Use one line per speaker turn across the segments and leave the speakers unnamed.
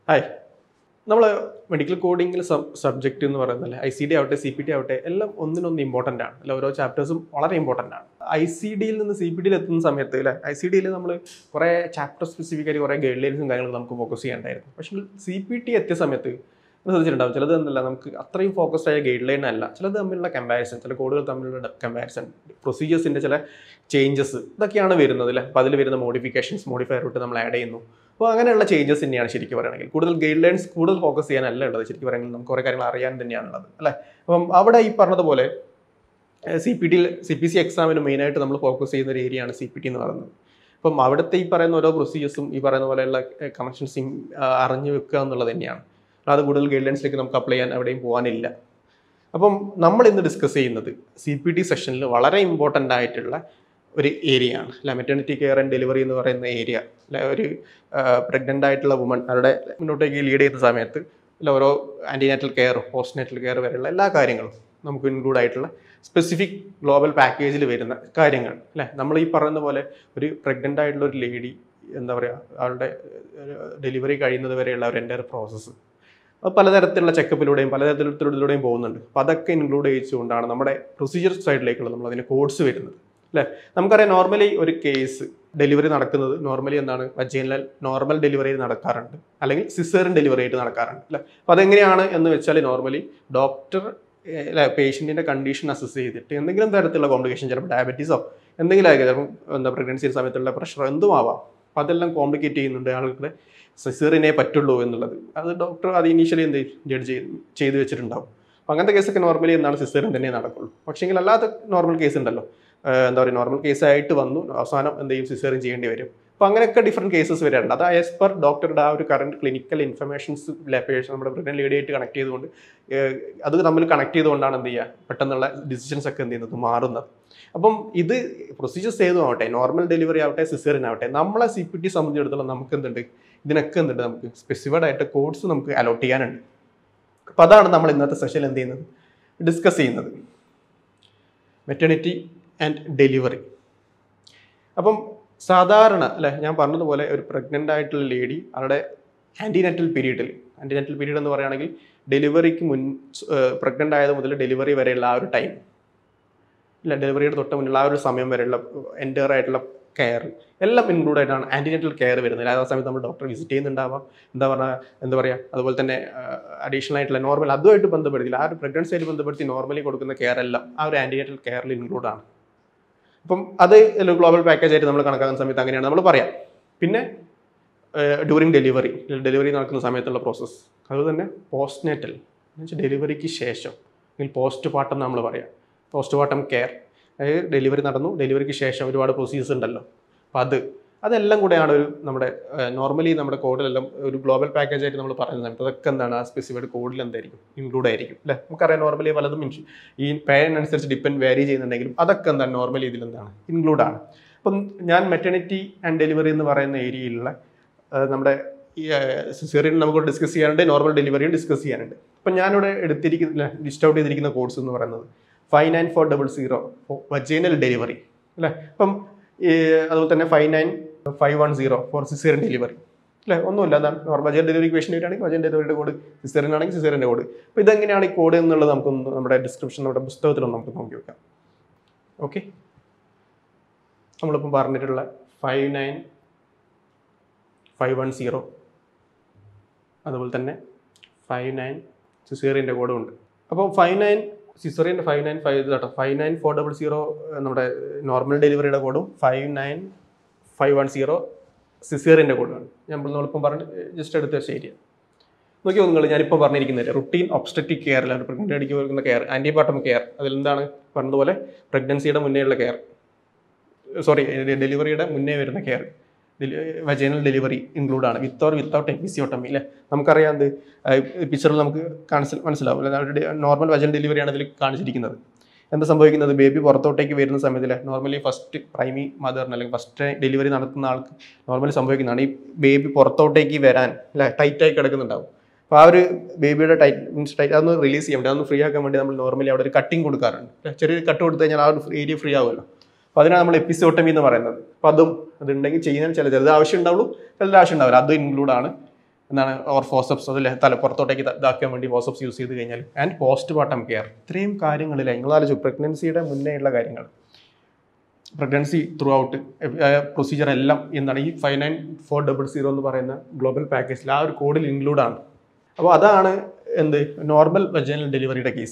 hi നമ്മൾ medical കോഡിങ്ങിൽ subject എന്ന് പറയുന്നത് ഐ സി ഡി ആവട്ടെ സി പി ടി ആവട്ടെ എല്ലാം ഒന്നിനൊന്ന് ഇമ്പോർട്ടൻ്റ് ആണ് അല്ല ഓരോ ചാപ്റ്റേഴ്സും വളരെ ഇമ്പോർട്ടൻ്റ് ആണ് ഐ സി ഡിയിൽ നിന്ന് സി പി ഡിയിൽ എത്തുന്ന സമയത്ത് അല്ലേ ഐ സി ഡിയിൽ നമ്മൾ കുറേ ചാപ്റ്റർ സ്പെസിഫിക്കായി കുറേ ഗൈഡ് ലൈൻസും കാര്യങ്ങളും നമുക്ക് ഫോക്കസ് ചെയ്യേണ്ടായിരുന്നു പക്ഷേ സി പി ടി എത്തിയ സമയത്ത് നിങ്ങൾ ശ്രദ്ധിച്ചിട്ടുണ്ടാവും ചിലത് എന്നല്ല നമുക്ക് അത്രയും ഫോക്കസ്ഡ് ആയ ഗൈഡ് ലൈൻ അല്ല ചിലത് തമ്മിലുള്ള കമ്പാരിസൺ ചില കോഡുകൾ തമ്മിലുള്ള കമ്പാരിസൺ പ്രൊസീജിയേഴ്സിൻ്റെ ചില ചേഞ്ചസ് ഇതൊക്കെയാണ് വരുന്നത് അല്ലേ അപ്പോൾ അതിൽ വരുന്ന മോഡിഫിക്കേഷൻസ് മോഡിഫയർ ഇട്ട് നമ്മൾ ആഡ് ചെയ്യുന്നു അപ്പോൾ അങ്ങനെയുള്ള ചേഞ്ചസ് തന്നെയാണ് ശരിക്കും പറയുകയാണെങ്കിൽ കൂടുതൽ ഗൈഡ് ലൈൻസ് കൂടുതൽ ഫോക്കസ് ചെയ്യാനല്ല ഉള്ളത് ശരിക്കും പറയുകയാണെങ്കിൽ നമുക്ക് കുറേ കാര്യങ്ങൾ അറിയാൻ തന്നെയാണുള്ളത് അല്ലേ അപ്പം അവിടെ ഈ പറഞ്ഞതുപോലെ സി പി ടിയിൽ സി പി സി എക്സാമിന് മെയിനായിട്ട് നമ്മൾ ഫോക്കസ് ചെയ്യുന്ന ഒരു ഏരിയയാണ് സി പി ടി എന്ന് പറയുന്നത് അപ്പം അവിടുത്തെ ഈ പറയുന്ന ഓരോ പ്രൊസീജിയേഴ്സും ഈ പറയുന്ന പോലെയുള്ള കണക്ഷൻസും അറിഞ്ഞു വെക്കുക എന്നുള്ളത് തന്നെയാണ് അത് കൂടുതൽ ഗൈഡ് ലൈൻസിലേക്ക് നമുക്ക് അപ്ലൈ ചെയ്യാൻ എവിടെയും പോകാനില്ല അപ്പം നമ്മൾ ഇന്ന് ഡിസ്കസ് ചെയ്യുന്നത് സി പി ടി സെഷനിൽ വളരെ ഇമ്പോർട്ടൻ്റ് ആയിട്ടുള്ള ഒരു ഏരിയ ആണ് അല്ല മെറ്റേണിറ്റി കെയർ ആൻഡ് ഡെലിവറി എന്ന് പറയുന്ന ഏരിയ അല്ല ഒരു പ്രഗ്നൻ്റ് ആയിട്ടുള്ള വുമൺ അവരുടെ മുന്നോട്ടേക്ക് ലീഡ് ചെയ്യുന്ന സമയത്ത് അല്ല ഓരോ ആൻറ്റിനാറ്റൽ കെയർ പോസ്റ്റ്നാറ്റൽ കെയർ വരെയുള്ള എല്ലാ കാര്യങ്ങളും നമുക്ക് ഇൻക്ലൂഡ് ആയിട്ടുള്ള സ്പെസിഫിക് ഗ്ലോബൽ പാക്കേജിൽ വരുന്ന കാര്യങ്ങൾ അല്ലേ നമ്മൾ ഈ പറയുന്ന പോലെ ഒരു പ്രഗ്നൻ്റ് ആയിട്ടുള്ള ഒരു ലേഡി എന്താ പറയുക അവളുടെ ഡെലിവറി കഴിയുന്നത് വരെയുള്ള ഒരു എൻ്റെ പ്രോസസ്സ് അത് പലതരത്തിലുള്ള ചെക്കപ്പിലൂടെയും പലതരത്തിലൂടെയും പോകുന്നുണ്ട് അപ്പോൾ അതൊക്കെ ഇൻക്ലൂഡ് ചെയ്തുകൊണ്ടാണ് നമ്മുടെ പ്രൊസീജിയർ സൈഡിലേക്കുള്ള നമ്മൾ അതിന് കോഡ്സ് വരുന്നത് അല്ലേ നമുക്കറിയാം നോർമലി ഒരു കേസ് ഡെലിവറി നടക്കുന്നത് നോർമലി എന്താണ് വജീനൽ നോർമൽ ഡെലിവറി നടക്കാറുണ്ട് അല്ലെങ്കിൽ സിസേറിൻ ഡെലിവറി ആയിട്ട് നടക്കാറുണ്ട് അല്ലേ അപ്പോൾ അതെങ്ങനെയാണ് എന്ന് വെച്ചാൽ നോർമലി ഡോക്ടർ അല്ലെ പേഷ്യൻറ്റിൻ്റെ കണ്ടീഷൻ അസസ് ചെയ്തിട്ട് എന്തെങ്കിലും തരത്തിലുള്ള കോംപ്ലിക്കേഷൻ ചിലപ്പോൾ ഡയബറ്റീസോ എന്തെങ്കിലും ആയിരിക്കും ചിലപ്പോൾ എന്താ പ്രഗ്നൻസി സമയത്തുള്ള പ്രഷർ എന്തും ആവാം അപ്പോൾ അതെല്ലാം കോംപ്ലിക്കേറ്റ് ചെയ്യുന്നുണ്ട് ആളുകളുടെ സിസേറിനെ പറ്റുള്ളൂ എന്നുള്ളത് അത് ഡോക്ടർ അത് ഇനീഷ്യലി എന്ത് ജഡ്ജ് ചെയ്ത് വെച്ചിട്ടുണ്ടാവും അപ്പോൾ അങ്ങനത്തെ കേസൊക്കെ നോർമലി എന്താണ് സിസേറിൻ തന്നെ നടക്കുള്ളൂ പക്ഷേങ്കിൽ അല്ലാത്ത നോർമൽ കേസ് ഉണ്ടല്ലോ എന്താ പറയുക നോർമൽ കേസായിട്ട് വന്നു അവസാനം എന്ത് ചെയ്യും സിസേറിൻ ചെയ്യേണ്ടി വരും അപ്പോൾ അങ്ങനെയൊക്കെ ഡിഫറെൻറ്റ് കേസസ് വരാറുണ്ട് അത് ആസ് പെർ ഡോക്ടറുടെ ആ ഒരു കറണ്ട് ക്ലിനിക്കൽ ഇൻഫർമേഷൻസ് പേഴ്സ് നമ്മുടെ ബ്രിട്ടൻ ലേഡിയായിട്ട് കണക്ട് ചെയ്തുകൊണ്ട് അത് തമ്മിൽ കണക്ട് ചെയ്തുകൊണ്ടാണ് എന്ത് ചെയ്യുക പെട്ടെന്നുള്ള ഡിസിഷൻസ് ഒക്കെ എന്ത് ചെയ്യുന്നത് മാറുന്നത് അപ്പം ഇത് പ്രൊസീജിയേഴ്സ് ഏതും ആവട്ടെ നോർമൽ ഡെലിവറി ആവട്ടെ സിസേറിൻ ആവട്ടെ നമ്മളെ സി പി ടി സംബന്ധിച്ചിടത്തോളം നമുക്ക് എന്തുണ്ട് ഇതിനൊക്കെ എന്തുണ്ട് നമുക്ക് സ്പെസിഫൈഡ് ആയിട്ട് കോഴ്സ് നമുക്ക് അലോട്ട് ചെയ്യാനുണ്ട് അപ്പോൾ അതാണ് നമ്മൾ ഇന്നത്തെ സെഷൻ എന്ത് ചെയ്യുന്നത് ഡിസ്കസ് ചെയ്യുന്നത് മെറ്റേണിറ്റി ആൻഡ് ഡെലിവറി അപ്പം സാധാരണ അല്ലെ ഞാൻ പറഞ്ഞതുപോലെ ഒരു പ്രഗ്നൻ്റ് ആയിട്ടുള്ള ലേഡി അവരുടെ ആൻറ്റിനെറ്റൽ പീരീഡിൽ ആൻറ്റിനെറ്റൽ പീരീഡ് എന്ന് പറയുകയാണെങ്കിൽ ഡെലിവറിക്ക് മുൻ പ്രഗ്നൻ്റ് ആയത് മുതൽ ഡെലിവറി വരെയുള്ള ആ ഒരു ടൈം ഇല്ല ഡെലിവറിയുടെ തൊട്ട് മുന്നുള്ള ആ ഒരു സമയം വരെയുള്ള എൻറ്റയർ ആയിട്ടുള്ള കെയർ എല്ലാം ഇൻക്ലൂഡ് ആയിട്ടാണ് ആൻറ്റിനെറ്റൽ കെയർ വരുന്നത് ആ സമയത്ത് നമ്മൾ ഡോക്ടർ വിസിറ്റ് ചെയ്യുന്നുണ്ടാവാം എന്താ പറഞ്ഞാൽ എന്താ പറയുക അതുപോലെ തന്നെ അഡീഷണൽ ആയിട്ടുള്ള നോർമൽ അതുമായിട്ട് ബന്ധപ്പെടുത്തില്ല ആ ഒരു പ്രഗ്നൻസിയായിട്ട് ബന്ധപ്പെടുത്തി നോർമലി കൊടുക്കുന്ന കെയർ എല്ലാം ആ ഒരു ആൻറ്റിനെറ്റൽ കെയറിൽ ഇൻക്ലൂഡ് ആണ് അപ്പം അത് ഗ്ലോബൽ പാക്കേജ് ആയിട്ട് നമ്മൾ കണക്കാക്കുന്ന സമയത്ത് അങ്ങനെയാണ് നമ്മൾ പറയാം പിന്നെ ഡ്യൂറിങ് ഡെലിവറി ഡെലിവറി നടക്കുന്ന സമയത്തുള്ള പ്രോസസ്സ് അതുപോലെ തന്നെ പോസ്റ്റ് നേറ്റൽ എന്നുവെച്ചാൽ ഡെലിവറിക്ക് ശേഷം അല്ലെങ്കിൽ പോസ്റ്റ് പാർട്ടം നമ്മൾ പറയാം പോസ്റ്റ് പാർട്ടം കെയർ അതായത് ഡെലിവറി നടന്നു ഡെലിവറിക്ക് ശേഷം ഒരുപാട് പ്രൊസീജിയേഴ്സ് ഉണ്ടല്ലോ അപ്പോൾ അത് അതെല്ലാം കൂടെയാണ് ഒരു നമ്മുടെ നോർമലി നമ്മുടെ കോഡിലെല്ലാം ഒരു ഗ്ലോബൽ പാക്കേജ് ആയിട്ട് നമ്മൾ പറയുന്ന സമയത്ത് അതൊക്കെ എന്താണ് ആ സ്പെസിഫൈഡ് കോഡിൽ എന്തായിരിക്കും ഇൻക്ലൂഡ് ആയിരിക്കും അല്ലേ നമുക്കറിയാം നോർമലി പലതും ഈ പേരിനനുസരിച്ച് ഡിപ്പെൻഡ് വേരി ചെയ്യുന്നുണ്ടെങ്കിലും അതൊക്കെ എന്താണ് നോർമലി ഇതിൽ എന്താണ് ഇൻക്ലൂഡ് ആണ് അപ്പം ഞാൻ മെറ്റേണിറ്റി ആൻഡ് ഡെലിവറി എന്ന് പറയുന്ന ഏരിയയിലുള്ള നമ്മുടെ ഈ സിസേറിയൻ നമുക്ക് ഡിസ്കസ് ചെയ്യാനുണ്ട് നോർമൽ ഡെലിവറിയും ഡിസ്കസ് ചെയ്യാനുണ്ട് അപ്പം ഞാനിവിടെ എടുത്തിരിക്കുന്ന ലിസ്റ്റ് ഔട്ട് ചെയ്തിരിക്കുന്ന കോഴ്സ് എന്ന് പറയുന്നത് five nine four double zero vaginal delivery അല്ലേ അപ്പം അതുപോലെ തന്നെ five nine five one zero four caesarean delivery അല്ലേ ഒന്നുമില്ല എന്താണ് നോർമൽ വജൻ ഡെലിവറി ക്വസ്റ്റൻ വരികയാണെങ്കിൽ വജൻ ഡെലിവറിയുടെ കോഡ് സിസേറിയൻ ആണെങ്കിൽ സിസേറിയൻ്റെ കോഡ് അപ്പോൾ ഇതെങ്ങനെയാണ് ഈ കോഡ് എന്നുള്ളത് നമുക്കൊന്ന് നമ്മുടെ ഡിസ്ക്രിപ്ഷൻ നമ്മുടെ പുസ്തകത്തിലൊന്ന് നമുക്ക് നോക്കി വെക്കാം ഓക്കെ നമ്മളിപ്പം പറഞ്ഞിട്ടുള്ള five nine five one zero അതുപോലെ തന്നെ ഫൈവ് നയൻ സിസേറിയൻ്റെ കോഡും ഉണ്ട് അപ്പോൾ ഫൈവ് നയൻ സിസറിൻ്റെ ഫൈവ് നയൻ ഫൈവ് കേട്ടോ five nine four double zero നമ്മുടെ നോർമൽ ഡെലിവറിയുടെ കോഡും five nine five one zero സിസേറിൻ്റെ കോഡുമാണ് ഞാൻ നമ്മളിപ്പം പറഞ്ഞ് ജസ്റ്റ് എടുത്ത ശരിയാണ് നോക്കി നിങ്ങൾ ഞാനിപ്പോൾ പറഞ്ഞിരിക്കുന്നത് റുട്ടീൻ ഒബ്സ്റ്ററ്റിക് കെയറിൽ പ്രഗ്നൻ്റ് അടിക്ക് കൊടുക്കുന്ന കെയർ ആൻറ്റിബാട്ടം കെയർ അതിലെന്താണ് പറഞ്ഞതുപോലെ പ്രഗ്നൻസിയുടെ മുന്നേയുള്ള കെയർ സോറി ഡെലിവറിയുടെ മുന്നേ വരുന്ന കെയർ വജൈനൽ ഡെലിവറി ഇൻക്ലൂഡ് ആണ് വിത്ത് ഓർ വിത്തൗട്ട് എപ്പിസിയോട്ടമി അല്ലേ നമുക്കറിയാം എന്ത് പിക്ചറിൽ നമുക്ക് കാണിച്ച മനസ്സിലാവും അല്ലെ നോർമൽ വജൻ ഡെലിവറിയാണ് ഇതിൽ കാണിച്ചിരിക്കുന്നത് എന്താ സംഭവിക്കുന്നത് ബേബി പുറത്തോട്ടേക്ക് വരുന്ന സമയത്തിൽ നോർമലി ഫസ്റ്റ് പ്രൈമി മദറിന് അല്ലെങ്കിൽ ഫസ്റ്റ് ഡെലിവറി നടത്തുന്ന ആൾക്ക് നോർമലി സംഭവിക്കുന്നതാണ് ഈ ബേബി പുറത്തോട്ടേക്ക് വരാൻ അല്ലെ ടൈറ്റായി കിടക്കുന്നുണ്ടാവും അപ്പോൾ ആ ഒരു ബേബിയുടെ ടൈറ്റ് മീൻസ് ടൈറ്റ് അതൊന്ന് റിലീസ് ചെയ്യാൻ വേണ്ടി അതൊന്ന് ഫ്രീ ആക്കാൻ വേണ്ടി നമ്മൾ നോർമലി അവിടെ ഒരു കട്ടിങ് കൊടുക്കാറുണ്ട് ചെറിയൊരു കട്ട് കൊടുത്തു കഴിഞ്ഞാൽ ആ ഒരു ഏരിയ ഫ്രീ ആവുമല്ലോ അപ്പോൾ അതിനാണ് നമ്മൾ എപ്പിസോട്ടമി എന്ന് പറയുന്നത് അപ്പോൾ അതും അതുണ്ടെങ്കിൽ ചെയ്യുന്ന ചില ചിലത് ആവശ്യം ഉണ്ടാവുള്ളൂ ചിലത് ആവശ്യം ഉണ്ടാവില്ല അതും ഇൻക്ലൂഡ് ആണ് എന്താണ് ഓർ ഫോസപ്സ് അതിലെ തലപ്പുറത്തോട്ടേക്ക് ത- ഇതാക്കാൻ വേണ്ടി ഫോസപ്സ് യൂസ് ചെയ്ത് കഴിഞ്ഞാൽ ആൻഡ് പോസ്റ്റ് പാർട്ടം കെയർ ഇത്രയും കാര്യങ്ങളില്ല നിങ്ങൾ ആലോചിച്ചു പ്രഗ്നൻസിയുടെ മുന്നേ ഉള്ള കാര്യങ്ങൾ പ്രഗ്നൻസി ത്രൂ ഔട്ട് പ്രൊസീജിയർ എല്ലാം എന്താണ് ഈ five nine four double zero എന്ന് പറയുന്ന ഗ്ലോബൽ പാക്കേജിൽ ആ ഒരു കോഡിൽ ഇൻക്ലൂഡ് ആണ് അപ്പോൾ അതാണ് എന്ത് നോർമൽ വെജനൽ ഡെലിവറിയുടെ കേസ്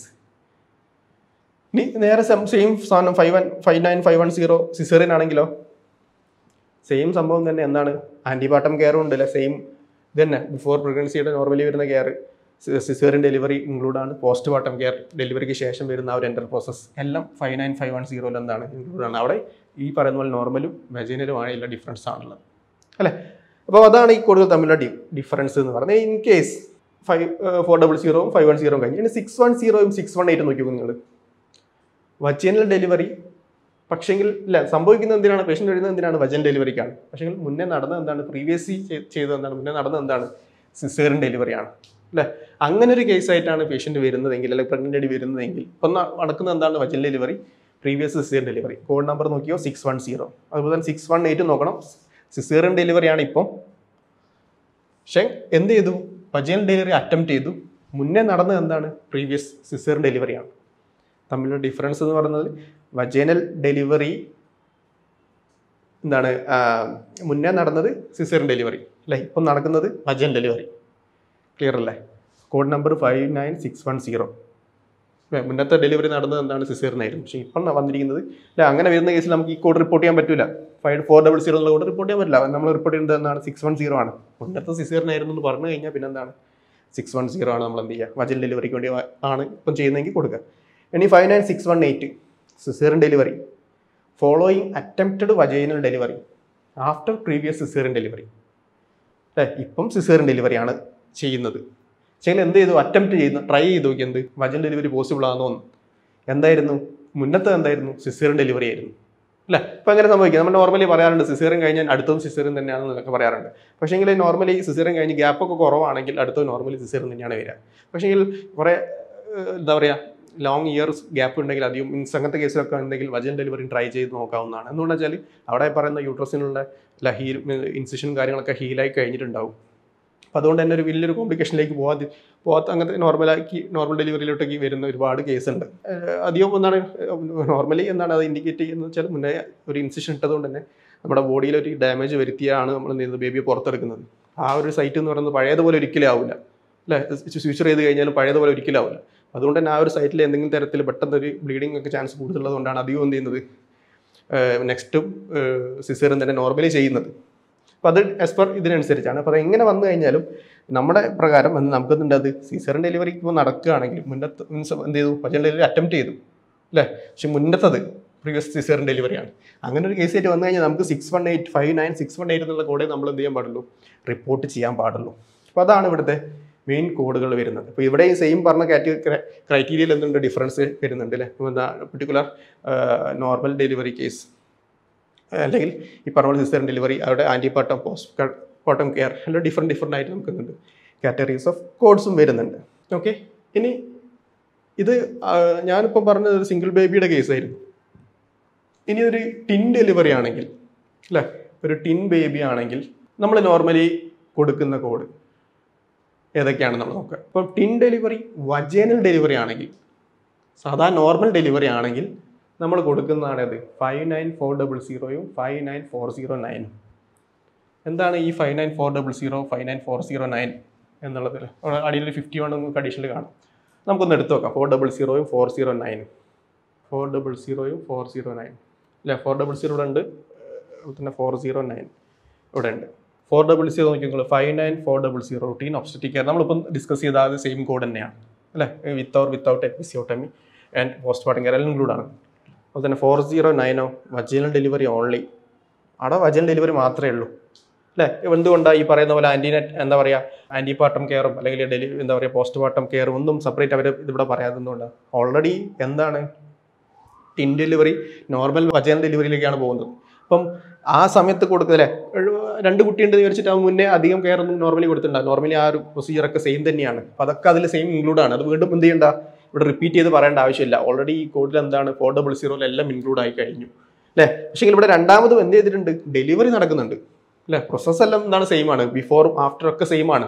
ഇനി നേരെ സെയിം സാധനം five one five nine five one zero caesarean ആണെങ്കിലോ സെയിം സംഭവം തന്നെ എന്താണ് ആൻറ്റിബാട്ടം കെയറും ഉണ്ട് അല്ലേ സെയിം ഇത് തന്നെ ബിഫോർ പ്രഗ്നൻസിയുടെ നോർമലി വരുന്ന കെയർ സിസേറിൻ ഡെലിവറി ഇൻക്ലൂഡ് ആണ് പോസ്റ്റ് പാർട്ടം കെയർ ഡെലിവറിക്ക് ശേഷം വരുന്ന ആ ഒരു എൻ്റർ പ്രോസസ് എല്ലാം ഫൈവ് നയൻ ഫൈവ് വൺ സീറോയിൽ എന്താണ് ഇൻക്ലൂഡ് ആണ് അവിടെ ഈ പറയുന്ന പോലെ നോർമലും വെജിനലുമായുള്ള ഡിഫറൻസ് ആണുള്ളത് അല്ലേ അപ്പോൾ അതാണ് ഈ കൂടുതൽ തമ്മിലുള്ള ഡി ഡിഫറൻസ് എന്ന് പറയുന്നത് in case five four double സീറോയും ഫൈവ് വൺ സീറോയും കഴിഞ്ഞ് ഇനി സിക്സ് വൺ സീറോയും സിക്സ് വൺ എയ്റ്റും നോക്കിയോ നിങ്ങൾ വജനൽ ഡെലിവറി പക്ഷെങ്കിൽ ഇല്ല സംഭവിക്കുന്നത് എന്തിനാണ് പേഷ്യൻ്റ് വരുന്നത് എന്തിനാണ് വജൻ ഡെലിവറിക്കാണ് പക്ഷെങ്കിൽ മുന്നേ നടന്നത് എന്താണ് പ്രീവിയസ്ലി ചെയ്തത് എന്താണ് മുന്നേ നടന്നത് എന്താണ് സിസേറിൻ ഡെലിവറിയാണ് അല്ലേ അങ്ങനെ ഒരു കേസായിട്ടാണ് പേഷ്യൻ്റ് വരുന്നതെങ്കിൽ അല്ലെങ്കിൽ പ്രഗ്നൻ്റ് ആയിട്ട് വരുന്നതെങ്കിൽ ഇപ്പം ന- നടക്കുന്നത് എന്താണ് vaginal delivery previous caesarean delivery code number നോക്കിയോ സിക്സ് വൺ സീറോ അതുപോലെ തന്നെ സിക്സ് വൺ എയ്റ്റ് നോക്കണം സിസേറിൻ ഡെലിവറിയാണ് ഇപ്പം പക്ഷേ എന്ത് ചെയ്തു വജനൽ ഡെലിവറി അറ്റംപ്റ്റ് ചെയ്തു മുന്നേ നടന്നത് എന്താണ് പ്രീവിയസ് സിസേറിൻ ഡെലിവറിയാണ് തമ്മിലുള്ള ഡിഫറൻസ് എന്ന് പറയുന്നത് വജനൽ ഡെലിവറി എന്താണ് ആ, മുന്നേ നടന്നത് സിസേറിൻ ഡെലിവറി അല്ലേ ഇപ്പം നടക്കുന്നത് വജൻ ഡെലിവറി ക്ലിയർ അല്ലേ code number five nine six one zero മുന്നത്തെ ഡെലിവറി നടന്നത് എന്താണ് സിസേറിനായിരുന്നു പക്ഷേ ഇപ്പം വന്നിരിക്കുന്നത് അല്ല അങ്ങനെ വരുന്ന കേസിൽ നമുക്ക് ഈ കോഡ് റിപ്പോർട്ട് ചെയ്യാൻ പറ്റില്ല ഫൈവ് ഫോർ ഡബിൾ സീറോ എന്നുള്ള കോഡ് റിപ്പോർട്ട് ചെയ്യാൻ പറ്റില്ല നമ്മൾ റിപ്പോർട്ട് ചെയ്യുന്നത് എന്താണ് സിക്സ് വൺ സീറോ ആണ് മുന്നത്തെ സിസേറിനായിരുന്നു എന്ന് പറഞ്ഞു കഴിഞ്ഞാൽ പിന്നെ എന്താണ് സിക്സ് വൺ സീറോ ആണ് നമ്മൾ എന്ത് ചെയ്യുക വജൻ ഡെലിവറിക്ക് വേണ്ടി വ- ആണ് ഇപ്പം ചെയ്യുന്നതെങ്കിൽ കൊടുക്കുക ഇനി five nine six one eight caesarean delivery following attempted vaginal delivery after previous caesarean delivery അല്ലേ ഇപ്പം സിസേറിൻ ഡെലിവറിയാണ് ചെയ്യുന്നത് പക്ഷേ എന്ത് ചെയ്തു അറ്റംപ്റ്റ് ചെയ്യുന്നു ട്രൈ ചെയ്തു നോക്കി എന്ത് വജൻ ഡെലിവറി പോസിബിൾ ആണെന്നോ എന്തായിരുന്നു മുന്നത്തെ എന്തായിരുന്നു സിസേറിൻ ഡെലിവറി ആയിരുന്നു അല്ലേ ഇപ്പം അങ്ങനെ സംഭവിക്കുക നമ്മൾ നോർമലി പറയാറുണ്ട് സിസേറിൻ കഴിഞ്ഞാൽ അടുത്തതും സിസേറിൻ തന്നെയാണെന്നൊക്കെ പറയാറുണ്ട് പക്ഷേങ്കിൽ നോർമലി സിസേറിൻ കഴിഞ്ഞ് ഗ്യാപ്പൊക്കെ കുറവാണെങ്കിൽ അടുത്തത് നോർമലി സിസേറിൻ തന്നെയാണ് വരിക പക്ഷേങ്കിൽ കുറേ ഏഹ്, എന്താ പറയുക ലോങ് ഇയർസ് ഗ്യാപ്പ് ഉണ്ടെങ്കിൽ അധികം മീൻസ് അങ്ങനത്തെ കേസിലൊക്കെ ഉണ്ടെങ്കിൽ വജൻ ഡെലിവറി ട്രൈ ചെയ്ത് നോക്കാവുന്നതാണ് എന്തുകൊണ്ടാ വെച്ചാൽ അവിടെ പറയുന്ന യൂട്രസിനുള്ള ഹീൽ ഇൻസിഷൻ കാര്യങ്ങളൊക്കെ ഹീലായി കഴിഞ്ഞിട്ടുണ്ടാവും അപ്പോൾ അതുകൊണ്ട് തന്നെ ഒരു വലിയൊരു കോംപ്ലിക്കേഷനിലേക്ക് പോകാതെ പോകാത്ത അങ്ങനത്തെ നോർമലാക്കി നോർമൽ ഡെലിവറിയിലോട്ടേക്ക് വരുന്ന ഒരുപാട് കേസ് ഉണ്ട് ഏഹ് അധികം എന്താണ് നോർമലി എന്താണ് അത് ഇൻഡിക്കേറ്റ് ചെയ്യുന്നത് വെച്ചാൽ മുന്നേ ഒരു ഇൻസിഷൻ ഇട്ടതുകൊണ്ട് തന്നെ നമ്മുടെ ബോഡിയിൽ ഒരു ഡാമേജ് വരുത്തിയാണ് നമ്മൾ എന്ത് ചെയ്യുന്നത് ബേബിയെ പുറത്തെടുക്കുന്നത് ആ ഒരു സൈറ്റ് എന്ന് പറയുന്നത് പഴയതുപോലെ ഒരിക്കലും ആവില്ല അല്ലേ ഫ്യൂച്ചർ ചെയ്ത് കഴിഞ്ഞാലും പഴയതുപോലെ ഒരിക്കലും ആവില്ല അതുകൊണ്ട് തന്നെ ആ ഒരു സൈറ്റിൽ എന്തെങ്കിലും തരത്തിൽ പെട്ടെന്ന് ഒരു ബ്ലീഡിംഗ് ഒക്കെ ചാൻസ് കൂടുതലുള്ളതുകൊണ്ടാണ് അധികം എന്ത് ചെയ്യുന്നത് നെക്സ്റ്റും സിസേറിൻ തന്നെ നോർമലി ചെയ്യുന്നത് അപ്പോൾ അത് ആസ് പെർ ഇതിനനുസരിച്ചാണ് അപ്പോൾ അത് എങ്ങനെ വന്നു കഴിഞ്ഞാലും നമ്മുടെ പ്രകാരം എന്ന് നമുക്കെന്തുണ്ട് അത് സീസറിൻ ഡെലിവറി ഇപ്പോൾ നടക്കുകയാണെങ്കിൽ മുന്നത്തെ മീൻസ് എന്ത് ചെയ്തു പച്ചൻ ഡെലിവറി അറ്റംപ്റ്റ് ചെയ്തു അല്ലേ പക്ഷെ മുന്നത്തത് പ്രീവിയസ് സിസേറിൻ ഡെലിവറിയാണ് അങ്ങനെ ഒരു കേസ് ആയിട്ട് വന്നു കഴിഞ്ഞാൽ നമുക്ക് six one eight five nine six one eight എന്നുള്ള കോഡേ നമ്മൾ എന്ത് ചെയ്യാൻ പാടുള്ളൂ റിപ്പോർട്ട് ചെയ്യാൻ പാടുള്ളൂ അപ്പോൾ അതാണ് ഇവിടുത്തെ മെയിൻ കോഡുകൾ വരുന്നത് അപ്പോൾ ഇവിടെ ഈ സെയിം പറഞ്ഞ കാറ്റഗറി ക്രൈറ്റീരിയയിൽ എന്തുണ്ട് ഡിഫറൻസ് വരുന്നുണ്ട് അല്ലേ എന്താ പെർട്ടിക്കുലർ നോർമൽ ഡെലിവറി കേസ് അല്ലെങ്കിൽ ഈ പറഞ്ഞ പോലെ സിസ്റ്റർ ഡെലിവറി അവിടെ ആൻറ്റിപാട്ടം പോസ്റ്റ് പാട്ടം കെയർ എല്ലാം ഡിഫറെൻറ്റ് ഡിഫറെൻ്റ് ആയിട്ട് നമുക്ക് എന്തുണ്ട് കാറ്റഗറീസ് ഓഫ് കോഡ്സും വരുന്നുണ്ട് ഓക്കെ ഇനി ഇത് ആ, ഞാനിപ്പം പറഞ്ഞത് ഒരു സിംഗിൾ ബേബിയുടെ കേസായിരുന്നു ഇനി ഒരു ടിൻ ഡെലിവറി ആണെങ്കിൽ അല്ലേ ഒരു ടിൻ ബേബി ആണെങ്കിൽ നമ്മൾ നോർമലി കൊടുക്കുന്ന കോഡ് ഏതൊക്കെയാണ് നമ്മൾ നോക്കുക ഇപ്പം ടിൻ ഡെലിവറി വജേനൽ ഡെലിവറി ആണെങ്കിൽ സാധാ നോർമൽ ഡെലിവറി ആണെങ്കിൽ നമ്മൾ കൊടുക്കുന്നതാണ് അത് ഫൈവ് നയൻ ഫോർ ഡബിൾ സീറോയും ഫൈവ് നയൻ ഫോർ സീറോ നയനും എന്താണ് ഈ five nine four double zero five nine four zero nine എന്നുള്ളതിൽ അവിടെ അടിയിൽ ഫിഫ്റ്റി വൺ നമുക്ക് അഡീഷണൽ കാണാം നമുക്കൊന്ന് എടുത്തു നോക്കാം ഫോർ ഡബിൾ സീറോയും ഫോർ സീറോ നയനും ഫോർ ഡബിൾ സീറോയും ഫോർ സീറോ നയൻ അല്ലേ ഫോർ ഡബിൾ സീറോ ഇവിടെ ഉണ്ട് അതുപോലെ തന്നെ ഫോർ സീറോ നയൻ ഇവിടെ ഉണ്ട് ഫോർ ഡബിൾ സീറോ നോക്കി നിങ്ങൾ five nine four double zero routine obstetric care നമ്മളിപ്പം ഡിസ്കസ് ചെയ്ത ആ സെയിം കോഡ് തന്നെയാണ് അല്ലേ with or without episiotomy and post partum care എല്ലാം ഇൻക്ലൂഡ് ആണ് അതുപോലെ തന്നെ ഫോർ സീറോ നയനോ വജീനൽ ഡെലിവറി ഓൺലി അവിടെ വജീനൽ ഡെലിവറി മാത്രമേ ഉള്ളൂ അല്ലേ എന്തുകൊണ്ടാണ് ഈ പറയുന്ന പോലെ ആൻറ്റിനെറ്റ് എന്താ പറയുക ആൻറ്റിപാർട്ടം കെയറും അല്ലെങ്കിൽ ഡെലി എന്താ പറയുക പോസ്റ്റ് പാർട്ടം കെയറും ഒന്നും സെപ്പറേറ്റ് അവർ ഇതിവിടെ പറയാതെന്തുകൊണ്ടാണ് ഓൾറെഡി എന്താണ് ടിൻ ഡെലിവറി നോർമൽ വജനൽ ഡെലിവറിയിലേക്കാണ് പോകുന്നത് അപ്പം ആ സമയത്ത് കൊടുക്കല്ലേ രണ്ട് കുട്ടിയുണ്ട് വിചാരിച്ചിട്ട് അവൻ മുന്നേ അധികം കെയർ ഒന്നും നോർമലി കൊടുത്തിട്ടുണ്ടാകും നോർമലി ആ ഒരു പ്രൊസീജിയർ ഒക്കെ സെയിം തന്നെയാണ് അപ്പം അതൊക്കെ അതിൽ സെയിം ഇൻക്ലൂഡ് ആണ് അത് വീണ്ടും എന്ത് ചെയ്യണ്ട ഇവിടെ റിപ്പീറ്റ് ചെയ്ത് പറയേണ്ട ആവശ്യമില്ല ഓൾറെഡി ഈ കോഡിൽ എന്താണ് ഫോർ ഡബിൾ സീറോയിൽ എല്ലാം ഇൻക്ലൂഡ് ആയി കഴിഞ്ഞു അല്ലേ പക്ഷേ ഇവിടെ രണ്ടാമതും എന്ത് ചെയ്തിട്ടുണ്ട് ഡെലിവറി നടക്കുന്നുണ്ട് അല്ലേ പ്രോസസ്സ് എല്ലാം എന്താണ് സെയിം ആണ് ബിഫോറും ആഫ്റ്റർ ഒക്കെ സെയിം ആണ്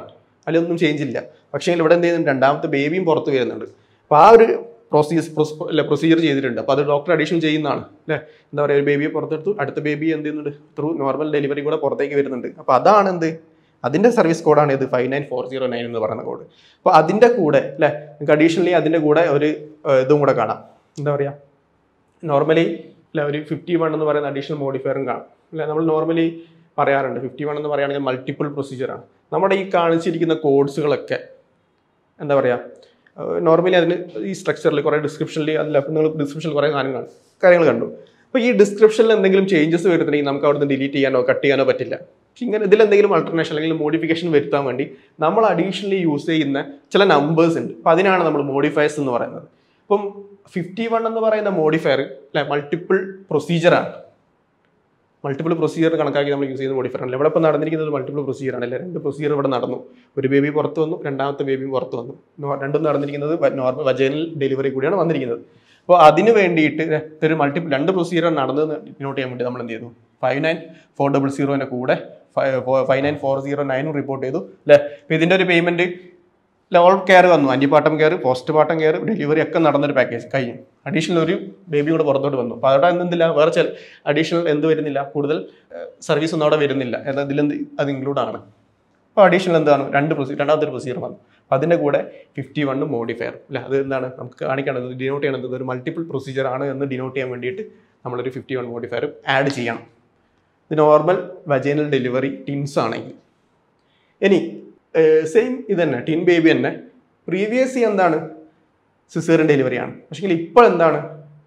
അതിലൊന്നും ചേഞ്ച് ഇല്ല പക്ഷേ ഇവിടെ എന്ത് ചെയ്യുന്നുണ്ട് രണ്ടാമത്തെ ബേബിയും പുറത്ത് വരുന്നുണ്ട് അപ്പോൾ ആ ഒരു പ്രോസീസ് അല്ല പ്രൊസീജിയർ ചെയ്തിട്ടുണ്ട് അപ്പോൾ അത് ഡോക്ടർ അഡീഷൻ ചെയ്യുന്നതാണ് അല്ലേ എന്താ പറയുക ഒരു ബേബിയെ പുറത്തെടുത്തു അടുത്ത ബേബി എന്ത് ചെയ്യുന്നുണ്ട് ത്രൂ നോർമൽ ഡെലിവറി കൂടെ പുറത്തേക്ക് വരുന്നുണ്ട് അപ്പോൾ അതാണ് എന്ത് അതിൻ്റെ സർവീസ് കോഡാണ് ഇത് five nine four zero nine എന്ന് പറയുന്ന കോഡ് അപ്പോൾ അതിൻ്റെ കൂടെ അല്ലേ നിങ്ങൾക്ക് അഡീഷണലി അതിൻ്റെ കൂടെ ഒരു ഏഹ്, ഇതും കൂടെ കാണാം എന്താ പറയുക നോർമലി അല്ല ഒരു ഫിഫ്റ്റി വൺ എന്ന് പറയുന്ന അഡീഷണൽ മോഡിഫയറും കാണും അല്ലെ നമ്മൾ നോർമലി പറയാറുണ്ട് ഫിഫ്റ്റി വൺ എന്ന് പറയുകയാണെങ്കിൽ മൾട്ടിപ്പിൾ പ്രൊസീജിയറാണ് നമ്മുടെ ഈ കാണിച്ചിരിക്കുന്ന കോഡ്സുകളൊക്കെ എന്താ പറയുക നോർമലി അതിന് ഈ സ്ട്രക്ചറിൽ കുറേ ഡിസ്ക്രിപ്ഷനിൽ അതിൽ നിങ്ങൾ ഡിസ്ക്രിപ്ഷനിൽ കുറേ കാര്യങ്ങൾ കാര്യങ്ങൾ കണ്ടു അപ്പോൾ ഈ ഡിസ്ക്രിപ്ഷനിൽ എന്തെങ്കിലും ചേഞ്ചസ് വരുന്നുണ്ടെങ്കിൽ നമുക്ക് അവിടുന്ന് ഡിലീറ്റ് ചെയ്യാനോ കട്ട് ചെയ്യാനോ പറ്റില്ല പക്ഷെ ഇങ്ങനെ ഇതിലെന്തെങ്കിലും അൾട്ടർനേഷൻ അല്ലെങ്കിൽ മോഡിഫിക്കേഷൻ വരുത്താൻ വേണ്ടി നമ്മൾ അഡീഷണലി യൂസ് ചെയ്യുന്ന ചില നമ്പേഴ്സ് ഉണ്ട് അപ്പോൾ അതിനാണ് നമ്മൾ മോഡിഫയേഴ്സ് എന്ന് പറയുന്നത് ഇപ്പം ഫിഫ്റ്റി വൺ എന്ന് പറയുന്ന മോഡിഫയർ അല്ലെ മൾട്ടിപ്പിൾ പ്രൊസീജിയറാണ് മൾട്ടിപ്പിൾ പ്രൊസീജിയർ കണക്കാക്കി നമ്മൾ യൂസ് ചെയ്യുന്ന മോഡിഫയർ ആണ് ഇവിടെ ഇപ്പോൾ നടന്നിരിക്കുന്നത് മൾട്ടിപ്പിൾ പ്രൊസീജിയർ ആണ് അല്ലേ രണ്ട് പ്രൊസീജിയർ ഇവിടെ നടന്നു ഒരു ബേബി പുറത്ത് വന്നു രണ്ടാമത്തെ ബേബിയും പുറത്ത് വന്നു നോ- രണ്ടും നടന്നിരിക്കുന്നത് നോർമൽ വജൈനൽ ഡെലിവറി കൂടിയാണ് വന്നിരിക്കുന്നത് അപ്പോൾ അതിന് വേണ്ടിയിട്ട് ദേ ഇതൊരു മൾട്ടിപ്പിൾ രണ്ട് പ്രൊസീജിയർ നടന്നത് നോട്ട് ചെയ്യാൻ വേണ്ടി നമ്മൾ എന്ത് ചെയ്തു ഫൈവ് നയൻ ഫോർ ഡബിൾ സീറോൻ്റെ കൂടെ ഫൈവ് നയൻ ഫോർ സീറോ നയനും റിപ്പോർട്ട് ചെയ്തു അല്ലേ അപ്പോൾ ഇതിൻ്റെ ഒരു പേയ്മെൻറ്റ് ഓൾ കെയർ വന്നു antepartum care post partum care delivery ഒക്കെ നടന്നൊരു പാക്കേജ് കഴിഞ്ഞു അഡീഷണൽ ഒരു ബേബി കൂടെ പുറത്തോട്ട് വന്നു അപ്പോൾ അവിടെ എന്തില്ല വേറെ ചില അഡീഷണൽ എന്ത് വരുന്നില്ല കൂടുതൽ സർവീസ് ഒന്നും അവിടെ വരുന്നില്ല എന്നാൽ ഇതിലെന്ത് അത് ഇൻക്ലൂഡ് ആണ് അപ്പോൾ അഡീഷണൽ എന്താണ് രണ്ട് പ്രൊസീജിയർ രണ്ടാമത്തെ ഒരു പ്രൊസീജിയർ വന്നു അപ്പോൾ അതിൻ്റെ കൂടെ ഫിഫ്റ്റി വണ്ണ് മോഡിഫയർ അല്ല അത് എന്താണ് നമുക്ക് കാണിക്കേണ്ടത് ഡിനോട്ട് ചെയ്യണത് ഇത് ഒരു മൾട്ടിപ്പിൾ പ്രൊസീജിയർ ആണ് എന്ന് ഡിനോട്ട് ചെയ്യാൻ വേണ്ടിയിട്ട് നമ്മളൊരു ഫിഫ്റ്റി വൺ മോഡിഫയർ ആഡ് ചെയ്യണം ഇത് നോർമൽ വജൈനൽ ഡെലിവറി ടിൻസ് ആണെങ്കിൽ ഇനി സെയിം ഇത് തന്നെ ടിൻ ബേബി തന്നെ പ്രീവിയസ് എന്താണ് സിസേറിയൻ ഡെലിവറിയാണ് പക്ഷേ ഇപ്പോൾ എന്താണ്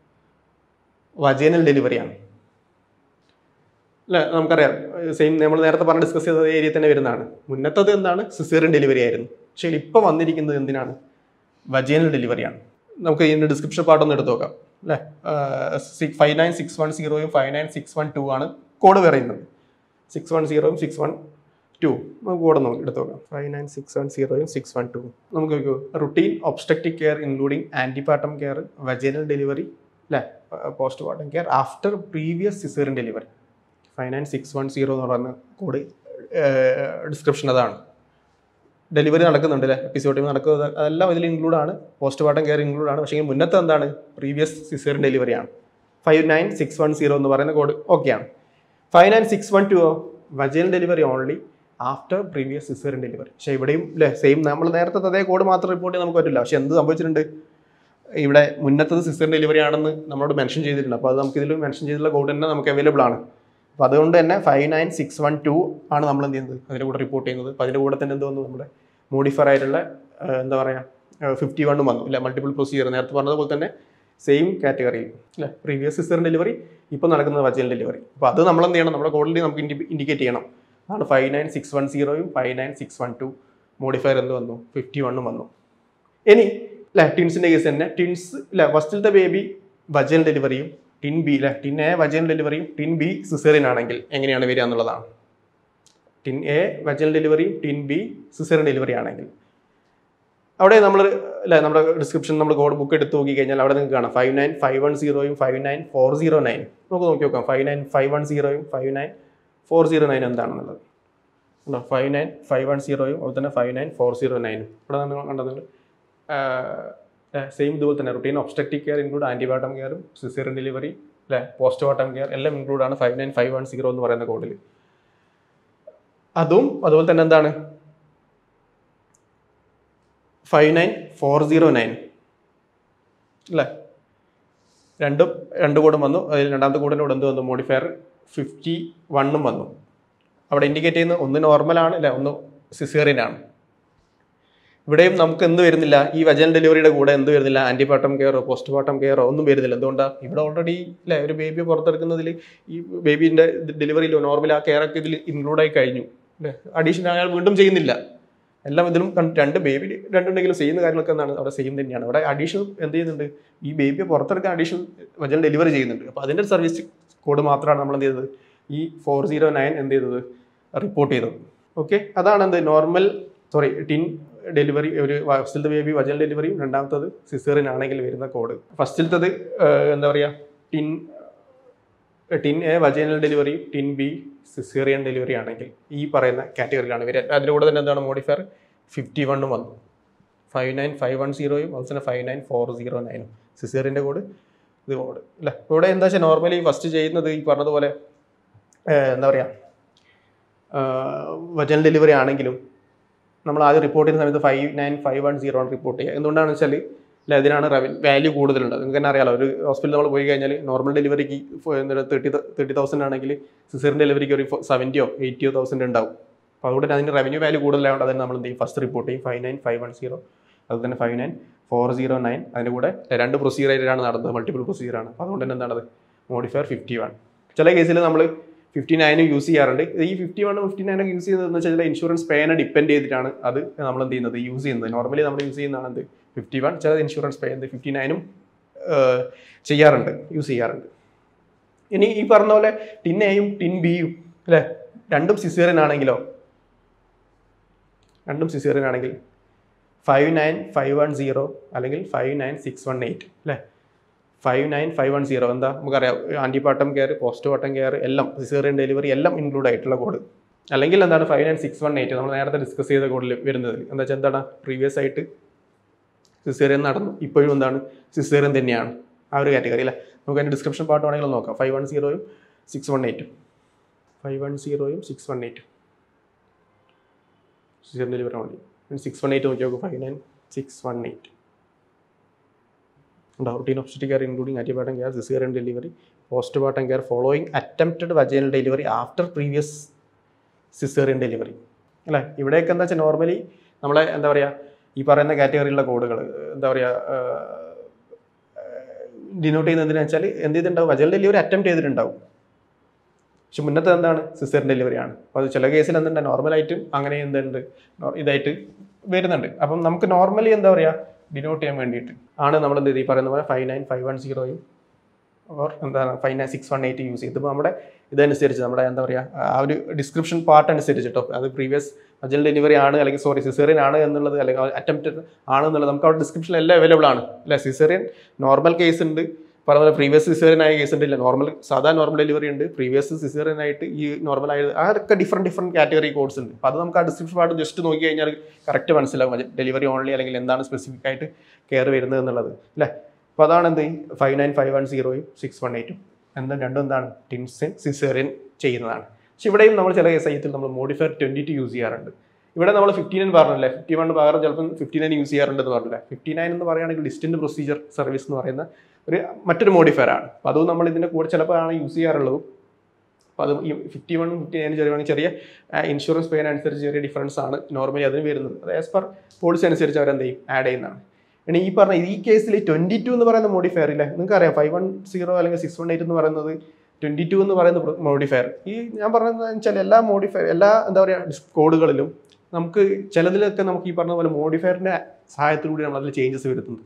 വജൈനൽ ഡെലിവറിയാണ് അല്ല നമുക്കറിയാം സെയിം നമ്മൾ നേരത്തെ പറഞ്ഞ് ഡിസ്കസ് ചെയ്ത ഏരിയ തന്നെ വരുന്നതാണ് മുന്നത്തത് എന്താണ് സിസേറിയൻ ഡെലിവറി ആയിരുന്നു പക്ഷേ ഇപ്പോൾ വന്നിരിക്കുന്നത് എന്തിനാണ് വജൈനൽ ഡെലിവറിയാണ് നമുക്ക് ഇതിൻ്റെ ഡിസ്ക്രിപ്ഷൻ പാർട്ടൊന്ന് എടുത്ത് നോക്കാം അല്ലേ ഫൈവ് നയൻ സിക്സ് വൺ സീറോയും five nine six one two ആണ് കോഡ് പറയുന്നത് സിക്സ് വൺ സീറോയും സിക്സ് വൺ ടു നമുക്ക് കോഡ് നോക്കി എടുത്ത് നോക്കാം ഫൈവ് നയൻ സിക്സ് വൺ സീറോയും സിക്സ് വൺ ടു നമുക്ക് നോക്കൂ routine obstetric care including antepartum care vaginal delivery അല്ലേ post partum care after previous caesarean delivery five nine six one zero എന്ന് പറയുന്ന കോഡ് ഡിസ്ക്രിപ്ഷൻ അതാണ് ഡെലിവറി നടക്കുന്നുണ്ട് അല്ലേ എപ്പിസോഡിൽ നടക്കുന്നത് അതെല്ലാം ഇതിൽ ഇൻക്ലൂഡ് ആണ് പോസ്റ്റ് പാർട്ടം കെയർ ഇൻക്ലൂഡ് ആണ് പക്ഷേ മുന്നത്തെ എന്താണ് പ്രീവിയസ് സിസേറിയൻ ഡെലിവറി ആണ് five nine six one zero എന്ന് പറയുന്ന കോഡ് ഓക്കെയാണ് five nine six one two vaginal delivery only after previous caesarean delivery പക്ഷേ ഇവിടെയും അല്ലേ സെയിം നമ്മൾ നേരത്തെ അതേ കോഡ് മാത്രം റിപ്പോർട്ട് ചെയ്യാൻ നമുക്ക് പറ്റില്ല പക്ഷേ എന്ത് സംഭവിച്ചിട്ടുണ്ട് ഇവിടെ മുന്നത്തത് സിസേറിയൻ ഡെലിവറി ആണെന്ന് നമ്മളോട് മെൻഷൻ ചെയ്തിട്ടുണ്ട് അപ്പോൾ അത് നമുക്ക് ഇതിൽ മെൻഷൻ ചെയ്തിട്ടുള്ള കോഡ് തന്നെ നമുക്ക് അവൈലബിൾ ആണ് അപ്പോൾ അതുകൊണ്ട് തന്നെ five nine six one two ആണ് നമ്മൾ എന്ത് ചെയ്യുന്നത് അതിൻ്റെ കൂടെ റിപ്പോർട്ട് ചെയ്യുന്നത് അപ്പോൾ അതിൻ്റെ കൂടെ തന്നെ എന്ത് വന്നു നമ്മുടെ മോഡിഫർ ആയിട്ടുള്ള ആ, എന്താ പറയുക ഫിഫ്റ്റി വണ്ണും വന്നു അല്ലെ മൾട്ടിപ്പിൾ പ്രൊസീജിയർ നേരത്തെ പറഞ്ഞതുപോലെ തന്നെ സെയിം കാറ്റഗറി അല്ലെ പ്രീവിയസ് സിസറിൻ ഡെലിവറി ഇപ്പോൾ നടക്കുന്നത് വജൽ ഡെലിവറി അപ്പോൾ അത് നമ്മൾ എന്ത് ചെയ്യണം നമ്മുടെ കോഡിൽ നമുക്ക് ഇൻഡിക്കേറ്റ് ചെയ്യണം അതാണ് ഫൈവ് നയൻ സിക്സ് വൺ സീറോയും five nine six one two modifier എന്ത് വന്നു ഫിഫ്റ്റി വണ്ണും വന്നു ഇനി അല്ലെ ടിൻസിൻ്റെ കേസ് തന്നെ ടിൻസ് അല്ലെ ഫസ്റ്റിലത്തെ ബേബി വജൽ ഡെലിവറിയും ടിൻ ബി അല്ലെ ടിൻ എ വജൽ ഡെലിവറിയും ടിൻ ബി സിസേറിയൻ ആണെങ്കിൽ എങ്ങനെയാണ് വരിക എന്നുള്ളതാണ് ടിൻ എ വജൽ ഡെലിവറിയും ടിൻ ബി സിസേറിയൻ ഡെലിവറി ആണെങ്കിൽ അവിടെ നമ്മൾ അല്ലെ നമ്മുടെ ഡിസ്ക്രിപ്ഷൻ നമ്മൾ കോഡ് ബുക്ക് എടുത്ത് നോക്കി കഴിഞ്ഞാൽ അവിടെ നിങ്ങൾക്ക് കാണാം ഫൈവ് നയൻ ഫൈവ് വൺ സീറോയും five nine four zero nine നമുക്ക് നോക്കി നോക്കാം ഫൈവ് നയൻ ഫൈവ് വൺ സീറോയും five nine four zero nine എന്താണെന്നുള്ളത് ഉണ്ടോ ഫൈവ് നയൻ ഫൈവ് വൺ സീറോയും അതുപോലെ തന്നെ ഫൈവ് നയൻ ഫോർ സീറോ നയനും ഇവിടെ നിങ്ങൾ കണ്ടത് സെയിം ഇതുപോലെ തന്നെ routine obstetric care include antepartum കെയറും സിസേറിയൻ ഡെലിവറി അല്ലെ പോസ്റ്റ് മോർട്ടം കെയർ എല്ലാം ഇൻക്ലൂഡ് ആണ് five nine five one zero എന്ന് പറയുന്ന കോഡിൽ അതും അതുപോലെ തന്നെ എന്താണ് five nine four zero nine അല്ലേ രണ്ടും രണ്ട് കോഡും വന്നു അതിൽ രണ്ടാമത്തെ കോഡിൻ്റെ കൂടെ എന്ത് വന്നു മോഡിഫയർ ഫിഫ്റ്റി വണ്ണും വന്നു അവിടെ ഇൻഡിക്കേറ്റ് ചെയ്യുന്ന ഒന്ന് നോർമലാണ് അല്ലേ ഒന്ന് സിസേറിയൻ ആണ് ഇവിടെയും നമുക്ക് എന്ത് വരുന്നില്ല ഈ വജൻ ഡെലിവറിയുടെ കൂടെ എന്ത് വരുന്നില്ല ആൻറ്റിബയോട്ടം കെയറോ പോസ്റ്റ്മോർട്ടം കെയറോ ഒന്നും വരുന്നില്ല എന്തുകൊണ്ടാണ് ഇവിടെ ഓൾറെഡി അല്ലേ ഒരു ബേബി പുറത്തെടുക്കുന്നതിൽ ഈ ബേബീൻ്റെ ഡെലിവറിയിലോ നോർമൽ ആ കെയറൊക്കെ ഇതിൽ ഇൻക്ലൂഡ് ആയി കഴിഞ്ഞു അല്ലേ അഡീഷൻ അയാൾ വീണ്ടും ചെയ്യുന്നില്ല എല്ലാം ഇതിലും കണ്ട് രണ്ട് ബേബി രണ്ടുണ്ടെങ്കിലും ചെയ്യുന്ന കാര്യങ്ങളൊക്കെ എന്താണ് അവിടെ സെയിം തന്നെയാണ് അവിടെ അഡീഷണൽ എന്ത് ചെയ്യുന്നുണ്ട് ഈ ബേബിയെ പുറത്തെടുക്കാൻ അഡീഷണൽ വജൻ ഡെലിവറി ചെയ്യുന്നുണ്ട് അപ്പോൾ അതിൻ്റെ സർവീസ് കോഡ് മാത്രമാണ് നമ്മൾ എന്ത് ചെയ്തത് ഈ ഫോർ സീറോ നയൻ എന്ത് ചെയ്തത് റിപ്പോർട്ട് ചെയ്തത് ഓക്കെ അതാണ് എന്ത് നോർമൽ സോറി ടിൻ ഡെലിവറി ഒരു ഫസ്റ്റിലത്തെ ബേബി വജൻ ഡെലിവറിയും രണ്ടാമത്തത് സിസേറിൻ ആണെങ്കിൽ വരുന്ന കോഡ് ഫസ്റ്റിലത്തത് എന്താ പറയുക twin twin A vaginal delivery twin B caesarean delivery ആണെങ്കിൽ ഈ പറയുന്ന കാറ്റഗറിയിലാണ് വരിക അതിൻ്റെ കൂടെ തന്നെ എന്താണ് മോഡിഫയർ ഫിഫ്റ്റി വണ്ണും വന്നു ഫൈവ് നയൻ ഫൈവ് വൺ സീറോയും അതുപോലെ തന്നെ ഫൈവ് നയൻ ഫോർ സീറോ നയനും സിസേറിൻ്റെ കോഡ് ഇത് കോഡ് അല്ല ഇവിടെ എന്താ വെച്ചാൽ നോർമലി ഫസ്റ്റ് ചെയ്യുന്നത് ഈ പറഞ്ഞതുപോലെ ഏഹ്, എന്താ പറയുക വജൻ ഡെലിവറി ആണെങ്കിലും നമ്മൾ ആദ്യം റിപ്പോർട്ട് ചെയ്യുന്ന സമയത്ത് five nine five one zero ആണ് റിപ്പോർട്ട് ചെയ്യുക എന്തുകൊണ്ടാണെന്ന് വെച്ചാൽ അല്ല ഇതിനാണ് വാല്യൂ കൂടുതലുണ്ട് നിങ്ങൾക്ക് തന്നെ അറിയാലോ ഒരു ഹോസ്പിറ്റലിൽ നമ്മൾ പോയി കഴിഞ്ഞാൽ നോർമൽ ഡെലിവറിക്ക് തേർട്ടി തേർട്ടി തൗസൻഡ് ആണെങ്കിൽ സിസറിൻ ഡെലിവറിക്ക് ഒരു സെവൻറ്റിയോ എയ്റ്റിയോ തൗസൻഡ് ഉണ്ടാവും അപ്പോൾ അതുകൊണ്ട് തന്നെ അതിൻ്റെ റവന്യൂ വാല്യൂ കൂടുതലായതുകൊണ്ട് അതിന് നമ്മൾ എന്ത് ചെയ്യും ഫസ്റ്റ് റിപ്പോർട്ട് ചെയ്യും five nine five one zero അതുപോലെ തന്നെ five nine four zero nine അതിൻ്റെ കൂടെ രണ്ട് പ്രൊസീജിയറാണ് നടന്നത് മൾട്ടിപ്പിൾ പ്രൊസീജിയറാണ് അപ്പോൾ അതുകൊണ്ട് തന്നെ എന്താണത് മോഡിഫയർ ഫിഫ്റ്റി വൺ ചില കേസിൽ നമ്മൾ ഫിഫ്റ്റി നയനും യൂസ് ചെയ്യാറുണ്ട് ഈ ഫിഫ്റ്റി വണ്ണും ഫിഫ്റ്റി നയനും യൂസ് ചെയ്യുന്നതെന്ന് വെച്ചാൽ ചില ഇൻഷുറൻസ് പേനെ ഡിപ്പെൻഡ് ചെയ്തിട്ടാണ് അത് നമ്മൾ എന്ത് ചെയ്യുന്നത് യൂസ് ചെയ്യുന്നത് നോർമലി നമ്മൾ യൂസ് ചെയ്യുന്നതാണ് എന്ത് ഫിഫ്റ്റി വൺ ചില ഇൻഷുറൻസ് പേ എന്ത് ഫിഫ്റ്റി നയനും ചെയ്യാറുണ്ട് യൂസ് ചെയ്യാറുണ്ട് ഇനി ഈ പറഞ്ഞ പോലെ ടിൻ എയും ടിൻ ബിയും അല്ലേ രണ്ടും സിസേറിയൻ ആണെങ്കിലോ രണ്ടും സിസേറിയൻ ആണെങ്കിൽ five nine five one zero അല്ലെങ്കിൽ five nine six one eight അല്ലേ five nine five one zero എന്താ നമുക്കറിയാം antepartum care post partum care എല്ലാം സിസേറിയൻ ഡെലിവറി എല്ലാം ഇൻക്ലൂഡ് ആയിട്ടുള്ള കോഡ് അല്ലെങ്കിൽ എന്താണ് five nine six one eight നമ്മൾ നേരത്തെ ഡിസ്കസ് ചെയ്ത കോഡിൽ വരുന്നത് എന്താ വെച്ചാൽ എന്താണ് പ്രീവിയസ് ആയിട്ട് സിസേറിയൻ നടന്നു ഇപ്പോഴും എന്താണ് സിസേറിയൻ തന്നെയാണ് ആ ഒരു കാറ്റഗറി അല്ലേ നമുക്ക് അതിൻ്റെ ഡിസ്ക്രിപ്ഷൻ പാർട്ട് വേണമെങ്കിൽ ഒന്ന് നോക്കാം ഫൈവ് വൺ സീറോയും സിക്സ് വൺ എയ്റ്റും ഫൈവ് വൺ സീറോയും സിക്സ് വൺ എയ്റ്റും caesarean delivery only six one eight നോക്കി നോക്കും five nine six one eight ഉണ്ടാവും routine obstetric care including antibiotic care caesarean delivery post partum care following attempted vaginal delivery after previous caesarean delivery അല്ലേ ഇവിടെയൊക്കെ എന്താ വെച്ചാൽ normally നമ്മളെ എന്താ പറയുക ഈ പറയുന്ന കാറ്റഗറിയിലുള്ള കോഡുകൾ എന്താ പറയുക ഡിനോട്ട് ചെയ്യുന്നതിന് വെച്ചാൽ എന്ത് ചെയ്തിട്ടുണ്ടാവും വജൽ ഡെലിവറി അറ്റംപ്റ്റ് ചെയ്തിട്ടുണ്ടാവും പക്ഷെ മുന്നത്തെ എന്താണ് സിസേറിയൻ ഡെലിവറി ആണ് അപ്പോൾ അത് ചില കേസിൽ എന്തുണ്ട് നോർമലായിട്ടും അങ്ങനെ എന്തുണ്ട് നോ- ഇതായിട്ട് വരുന്നുണ്ട് അപ്പം നമുക്ക് നോർമലി എന്താ പറയുക ഡിനോട്ട് ചെയ്യാൻ വേണ്ടിയിട്ട് ആണ് നമ്മൾ എന്ത് ചെയ്ത് ഈ പറയുന്ന പോലെ ഫൈവ് നയൻ ഫൈവ് വൺ സീറോയും ഓർ എന്താണ് five nine six one eight use ചെയ്ത് ഇപ്പോൾ നമ്മുടെ ഇതനുസരിച്ച് നമ്മുടെ എന്താ പറയുക ആ ഒരു ഡിസ്ക്രിപ്ഷൻ പാർട്ട് അനുസരിച്ച് കേട്ടോ അത് പ്രീവിയസ് അജൽ ഡെലിവറി ആണ് അല്ലെങ്കിൽ സോറി സിസേറിയൻ ആണ് എന്നുള്ളത് അല്ലെങ്കിൽ അറ്റംപ്റ്റ് ആണ് എന്നുള്ളത് നമുക്ക് അവിടെ ഡിസ്ക്രിപ്ഷനിൽ എല്ലാം അവൈലബിൾ ആണ് അല്ലെ സിസേറിയൻ നോർമൽ കേസ് ഉണ്ട് പറഞ്ഞ പോലെ പ്രീവിയസ് സിസേറിയൻ ആയ കേസ് ഉണ്ട് ഇല്ല നോർമൽ സാധാ നോർമൽ ഡെലിവറി ഉണ്ട് പ്രീവിയസ് സിസേറിയൻ ആയിട്ട് ഈ നോർമൽ ആയത് അതൊക്കെ ഡിഫറെൻറ്റ് ഡിഫറെൻറ്റ് കാറ്റഗറി കോഡ്സ് ഉണ്ട് അപ്പോൾ അത് നമുക്ക് ആ ഡിസ്ക്രിപ്ഷൻ പാർട്ട് ജസ്റ്റ് നോക്കി കഴിഞ്ഞാൽ കറക്റ്റ് മനസ്സിലാവും ഡെലിവറി ഓൺലി അല്ലെങ്കിൽ എന്താണ് സ്പെസിഫിക് ആയിട്ട് കെയർ വരുന്നത് എന്നുള്ളത് അല്ലേ അപ്പോൾ അതാണ് എന്ത് ഫൈവ് നയൻ ഫൈവ് വൺ സീറോയും സിക്സ് വൺ എയ്റ്റും എന്താ രണ്ടും എന്താണ് ടിൻസ് സിസേറിയൻ ചെയ്യുന്നതാണ് പക്ഷെ ഇവിടെയും നമ്മൾ ചില കേസയത്തിൽ നമ്മൾ മോഡിഫയർ ട്വൻറ്റി ടു യൂസ് ചെയ്യാറുണ്ട് ഇവിടെ നമ്മൾ ഫിഫ്റ്റി നയൻ പറഞ്ഞല്ലേ ഫിഫ്റ്റി വൺ പകരം ചിലപ്പം ഫിഫ്റ്റി നയൻ യൂസ് ചെയ്യാറുണ്ടെന്ന് പറഞ്ഞില്ലേ ഫിഫ്റ്റി നയൻ എന്ന് പറയുകയാണെങ്കിൽ ഡിസ്റ്റന്റ് പ്രൊസീജിയർ സർവീസ് എന്ന് പറയുന്ന ഒരു മറ്റൊരു മോഡിഫയർ ആണ് അപ്പോൾ അതും നമ്മൾ ഇതിൻ്റെ കൂടെ ചിലപ്പോൾ ആണ് യൂസ് ചെയ്യാറുള്ളതും അപ്പോൾ അത് ഈ ഫിഫ്റ്റി വൺ ഫിഫ്റ്റി നയൻ ചെറിയ ചെറിയ ഇൻഷുറൻസ് പേൻ അനുസരിച്ച് ചെറിയ ഡിഫറൻസ് ആണ് നോർമലി അതിന് വരുന്നത് അത് ആസ് പെർ പോളിസി അനുസരിച്ച് അവർ എന്ത് ചെയ്യും ആഡ് ചെയ്യുന്നതാണ് ഇനി ഈ പറഞ്ഞ ഈ കേസിൽ ട്വൻറ്റി ടു എന്ന് പറയുന്ന മോഡിഫയർ ഇല്ലേ നിങ്ങൾക്ക് അറിയാം ഫൈവ് വൺ സീറോ അല്ലെങ്കിൽ സിക്സ് വൺ എയ്റ്റ് എന്ന് പറയുന്നത് ട്വൻറ്റി ടു എന്ന് പറയുന്ന മോഡിഫയർ ഈ ഞാൻ പറഞ്ഞത് വെച്ചാൽ എല്ലാ മോഡിഫയർ എല്ലാ എന്താ പറയുക കോഡുകളിലും നമുക്ക് ചിലതിലൊക്കെ നമുക്ക് ഈ പറഞ്ഞ പോലെ മോഡിഫയറിൻ്റെ സഹായത്തിലൂടെ നമ്മൾ അതിൽ ചേഞ്ചസ് വരുത്തുന്നത്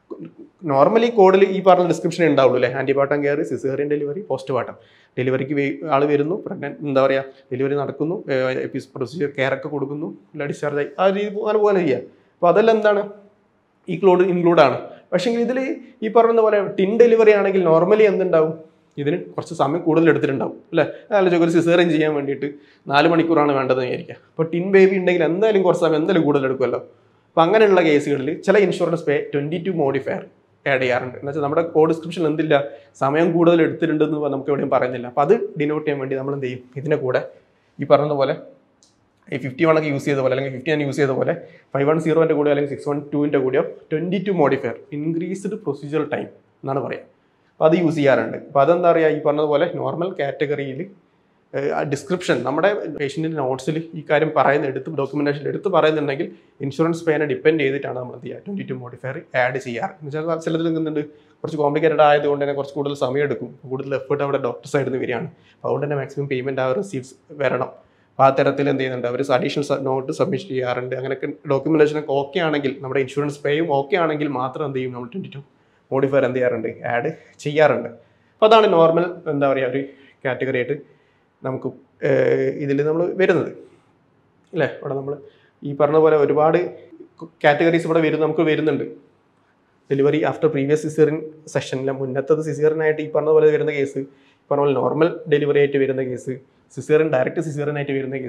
നോർമലി കോഡിൽ ഈ പറഞ്ഞ ഡിസ്ക്രിപ്ഷൻ ഉണ്ടാവുള്ളൂ അല്ലേ antepartum care caesarean delivery post partum ഡെലിവറിക്ക് ആൾ വരുന്നു പ്രഗ്നൻറ്റ് എന്താ പറയുക ഡെലിവറി നടക്കുന്നു എപ്പിസ് പ്രൊസീജിയർ കെയർ ഒക്കെ കൊടുക്കുന്നു ഇല്ല ഡിസ്ചാർജ് ആയി ആ രീതി അങ്ങനെ പോലെ ചെയ്യുക അപ്പോൾ അതെല്ലാം എന്താണ് ഈ ക്ലോഡ് ഇൻക്ലൂഡ് ആണ് പക്ഷേ ഇതിൽ ഈ പറഞ്ഞ പോലെ ടിൻ ഡെലിവറി ആണെങ്കിൽ നോർമലി എന്തുണ്ടാവും ഇതിന് കുറച്ച് സമയം കൂടുതൽ എടുത്തിട്ടുണ്ടാവും അല്ലേ അല്ല ഒരു സിസേറിയൻ ചെയ്യാൻ വേണ്ടിയിട്ട് നാല് മണിക്കൂറാണ് വേണ്ടതെന്ന് വിചാരിക്കുക അപ്പോൾ ടിൻ ബേബി ഉണ്ടെങ്കിൽ എന്തായാലും കുറച്ച് സമയം എന്തായാലും കൂടുതൽ എടുക്കുമല്ലോ അപ്പോൾ അങ്ങനെയുള്ള കേസുകളിൽ ചില insurance pay twenty two modifier add ചെയ്യാറുണ്ട് എന്ന് വെച്ചാൽ നമ്മുടെ കോഡ് ഡിസ്ക്രിപ്ഷൻ എന്തില്ല സമയം കൂടുതൽ എടുത്തിട്ടുണ്ടെന്ന് നമുക്ക് എവിടെയും പറയുന്നില്ല അപ്പോൾ അത് ഡിനോട്ട് ചെയ്യാൻ വേണ്ടി നമ്മൾ എന്ത് ചെയ്യും ഇതിൻ്റെ കൂടെ ഈ പറഞ്ഞ പോലെ ഈ ഫിഫ്റ്റി വൺ ഒക്കെ യൂസ് ചെയ്ത പോലെ അല്ലെങ്കിൽ ഫിഫ്റ്റി നയൻ യൂസ് ചെയ്ത പോലെ ഫൈവ് വൺ സീറോൻ്റെ കൂടെ അല്ലെങ്കിൽ സിക്സ് വൺ ടുവിൻ്റെ കൂടെയോ twenty two modifier increased procedure time എന്നാണ് പറയുക അപ്പോൾ അത് യൂസ് ചെയ്യാറുണ്ട് അപ്പോൾ അതെന്താ പറയുക ഈ പറഞ്ഞതുപോലെ നോർമൽ കാറ്റഗറിയിൽ ഡിസ്ക്രിപ്ഷൻ നമ്മുടെ പേഷ്യൻറ്റിൻ്റെ നോട്ട്സിൽ ഈ കാര്യം പറയുന്ന എടുത്ത് ഡോക്യുമെൻറ്റേഷൻ എടുത്ത് പറയുന്നുണ്ടെങ്കിൽ ഇൻഷുറൻസ് പേനെ ഡിപ്പെൻഡ് ചെയ്തിട്ടാണ് നമ്മൾ എന്ത് ചെയ്യുക ട്വൻറ്റി ടു മോഡിഫയർ ആഡ് ചെയ്യാറ് എന്ന് വെച്ചാൽ ചിലതിൽ നിന്നുണ്ട് കുറച്ച് കോംപ്ലിക്കേറ്റഡ് ആയതുകൊണ്ട് തന്നെ കുറച്ച് കൂടുതൽ സമയം എടുക്കും കൂടുതൽ എഫേർട്ട് അവിടെ ഡോക്ടർ സൈഡിൽ നിന്ന് വരികയാണ് അപ്പോൾ അതുകൊണ്ട് തന്നെ മാക്സിമം പേയ്മെൻറ്റ് ആ റിസീവ്സ് വരണം അപ്പോൾ ആ തരത്തിൽ എന്ത് ചെയ്യുന്നുണ്ട് അവർ അഡീഷണൽ നോട്ട് സബ്മിറ്റ് ചെയ്യാറുണ്ട് അങ്ങനെയൊക്കെ ഡോക്യുമെൻറ്റേഷൻ ഒക്കെ ഓക്കെ ആണെങ്കിൽ നമ്മുടെ ഇൻഷുറൻസ് പേയും ഓക്കെ ആണെങ്കിൽ മാത്രം എന്ത് ചെയ്യും നമ്മൾ ട്വൻറ്റി ടു മോഡിഫയർ എന്ത് ചെയ്യാറുണ്ട് ആഡ് ചെയ്യാറുണ്ട് അപ്പോൾ അതാണ് നോർമൽ എന്താ പറയുക ഒരു കാറ്റഗറി ആയിട്ട് നമുക്ക് ഇതിൽ നമ്മൾ വരുന്നത് അല്ലേ ഇവിടെ നമ്മൾ ഈ പറഞ്ഞ പോലെ ഒരുപാട് കാറ്റഗറീസ് ഇവിടെ വരും നമുക്ക് വരുന്നുണ്ട് ഡെലിവറി ആഫ്റ്റർ പ്രീവിയസ് സിസേറിൻ സെഷനിലെ മുന്നത്തത് സിസേറിനായിട്ട് ഈ പറഞ്ഞ പോലെ വരുന്ന കേസ് ഈ പറഞ്ഞ പോലെ നോർമൽ ഡെലിവറി ആയിട്ട് വരുന്ന കേസ് സിസേറിൻ ഡയറക്റ്റ് സിസേറിൻ ആയിട്ട് വരുന്ന കേസ്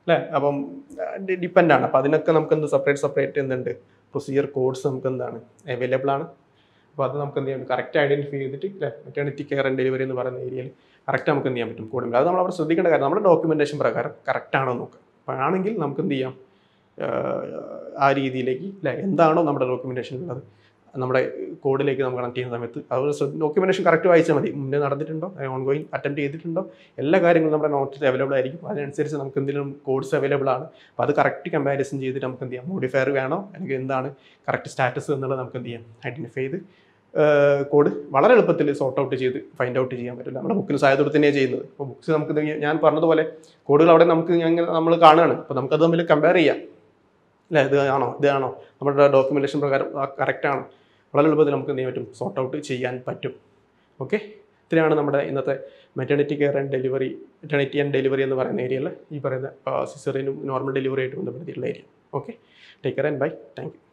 അല്ലേ അപ്പം ഡിപ്പെൻഡ് ആണ് അപ്പം അതിനൊക്കെ നമുക്ക് എന്ത് സെപ്പറേറ്റ് സെപ്പറേറ്റ് എന്തുണ്ട് പ്രൊസീജിയർ കോഡ്സ് നമുക്ക് എന്താണ് അവൈലബിൾ ആണ് അപ്പോൾ അത് നമുക്ക് എന്ത് ചെയ്യാം കറക്റ്റ് ഐഡൻറ്റിഫൈ ചെയ്തിട്ട് അല്ലേ മെറ്റേണിറ്റി കെയർ ആൻഡ് ഡെലിവറി എന്ന് പറയുന്ന ഏരിയയിൽ കറക്റ്റ് നമുക്ക് എന്ത് ചെയ്യാൻ പറ്റും കോഡിംഗ് അത് നമ്മൾ അവിടെ ശ്രദ്ധിക്കേണ്ട കാര്യം നമ്മുടെ ഡോക്യുമെൻറ്റേഷൻ പ്രകാരം കറക്റ്റ് ആണോ നോക്കുക അപ്പോൾ ആണെങ്കിൽ നമുക്ക് എന്ത് ചെയ്യാം ആഹ് ആ രീതിയിലേക്ക് അല്ലേ എന്താണോ നമ്മുടെ ഡോക്യുമെൻറ്റേഷനിലുള്ളത് നമ്മുടെ കോഡിലേക്ക് നമുക്ക് കണക്ട് ചെയ്യുന്ന സമയത്ത് അതുപോലെ ഡോക്യുമെൻറ്റേഷൻ കറക്റ്റ് വായിച്ചാൽ മതി മുന്നേ നടന്നിട്ടുണ്ടോ ഓൺ ഗോയിങ് അറ്റംപ്റ്റ് ചെയ്തിട്ടുണ്ടോ എല്ലാ കാര്യങ്ങളും നമ്മുടെ നോട്ടിൽ അവൈലബിൾ ആയിരിക്കും അതിനനുസരിച്ച് നമുക്ക് എന്തെങ്കിലും കോഡ്സ് അവൈലബിൾ ആണ് അപ്പോൾ അത് കറക്റ്റ് കമ്പാരിസൺ ചെയ്തിട്ട് നമുക്ക് എന്ത് ചെയ്യാം മോഡിഫയർ വേണോ അല്ലെങ്കിൽ എന്താണ് കറക്റ്റ് സ്റ്റാറ്റസ് എന്നുള്ളത് നമുക്ക് എന്ത് ചെയ്യാം ഐഡൻറ്റിഫൈ ചെയ്ത് കോഡ് വളരെ എളുപ്പത്തിൽ സോർട്ട് ഔട്ട് ചെയ്ത് ഫൈൻഡ് ഔട്ട് ചെയ്യാൻ പറ്റില്ല നമ്മുടെ ബുക്കിന് സഹായത്തോടെ തന്നെയാണ് ചെയ്യുന്നത് അപ്പോൾ ബുക്സ് നമുക്ക് ഇത് ഞാൻ പറഞ്ഞതുപോലെ കോഡുകൾ അവിടെ നമുക്ക് അങ്ങനെ നമ്മൾ കാണുകയാണ് അപ്പോൾ നമുക്കത് തമ്മിൽ കമ്പയർ ചെയ്യാം അല്ലേ ഇത് ആണോ ഇതാണോ നമ്മുടെ ഡോക്യുമെൻറ്റേഷൻ പ്രകാരം കറക്റ്റ് ആണോ വളരെ എളുപ്പത്തിൽ നമുക്ക് എന്ത് ചെയ്യാൻ പറ്റും സോർട്ട് ഔട്ട് ചെയ്യാൻ പറ്റും ഓക്കെ ഇത്രയാണ് നമ്മുടെ ഇന്നത്തെ maternity care and delivery maternity and delivery എന്ന് പറയുന്ന ഏരിയയിൽ ഈ പറയുന്ന സിസറിനും നോർമൽ ഡെലിവറി ആയിട്ട് ബന്ധപ്പെടുത്തിയിട്ടുള്ള area okay take care and bye thank U